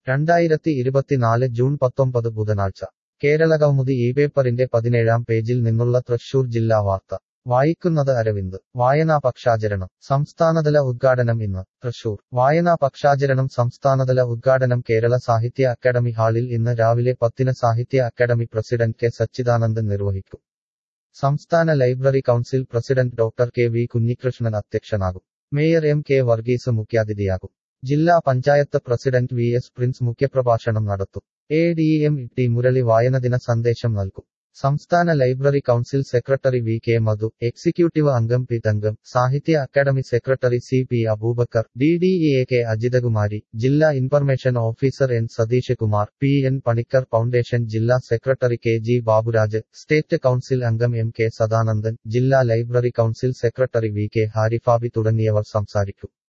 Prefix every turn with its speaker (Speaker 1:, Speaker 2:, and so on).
Speaker 1: രണ്ടായിരത്തി ഇരുപത്തിനാല് ജൂൺ പത്തൊമ്പത് ബുധനാഴ്ച കേരളകൗമുദി ഈ പേപ്പറിന്റെ പതിനേഴാം പേജിൽ നിന്നുള്ള തൃശൂർ ജില്ലാ വാർത്ത വായിക്കുന്നത് അരവിന്ദ് വായനാ പക്ഷാചരണം സംസ്ഥാനതല ഉദ്ഘാടനം ഇന്ന് തൃശൂർ വായനാ പക്ഷാചരണം സംസ്ഥാനതല ഉദ്ഘാടനം കേരള സാഹിത്യ അക്കാദമി ഹാളിൽ ഇന്ന് രാവിലെ പത്തിന് സാഹിത്യ അക്കാദമി പ്രസിഡന്റ് കെ സച്ചിദാനന്ദൻ നിർവഹിക്കും സംസ്ഥാന library council president doctor K V Kunhikrishnan അധ്യക്ഷനാകും മേയർ എം കെ വർഗീസ് മുഖ്യാതിഥിയാകും ജില്ലാ panchayat president V S Prince മുഖ്യപ്രഭാഷണം നടത്തും A D M T Murali വായനദിന സന്ദേശം നൽകും സംസ്ഥാന library council secretary V K Madhu executive അംഗം P Thankam Sahitya Akademi secretary C P Abubacker D D E A K Ajithakumari ജില്ലാ information officer N Satheesh Kumar P N Panicker foundation ജില്ലാ secretary K G Baburaj state council അംഗം എം കെ സദാനന്ദൻ ജില്ലാ library council secretary V K Harifabi തുടങ്ങിയവർ സംസാരിക്കും